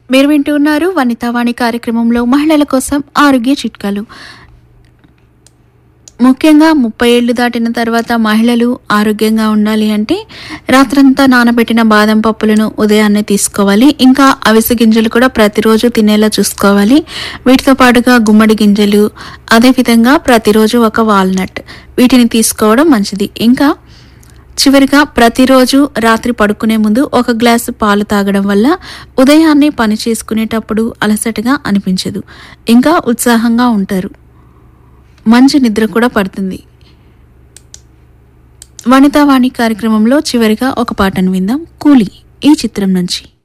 మీరు వింటూ ఉన్నారు వనితావాణి కార్యక్రమంలో మహిళల కోసం ఆరోగ్య చిట్కాలు ముఖ్యంగా ముప్పై ఏళ్లు దాటిన తర్వాత మహిళలు ఆరోగ్యంగా ఉండాలి అంటే రాత్రంతా నానబెట్టిన బాదం పప్పులను ఉదయాన్నే తీసుకోవాలి ఇంకా అవిసె గింజలు కూడా ప్రతిరోజు తినేలా చూసుకోవాలి వీటితో పాటుగా గుమ్మడి గింజలు అదేవిధంగా ప్రతిరోజు ఒక వాల్నట్ వీటిని తీసుకోవడం మంచిది ఇంకా చివరిగా ప్రతిరోజు రాత్రి పడుకునే ముందు ఒక గ్లాసు పాలు తాగడం వల్ల ఉదయాన్నే పని చేసుకునేటప్పుడు అలసటగా అనిపించదు ఇంకా ఉత్సాహంగా ఉంటారు మంచి నిద్ర కూడా పడుతుంది వనితావాణి కార్యక్రమంలో చివరిగా ఒక పాటను విందాం కూలీ ఈ చిత్రం నుంచి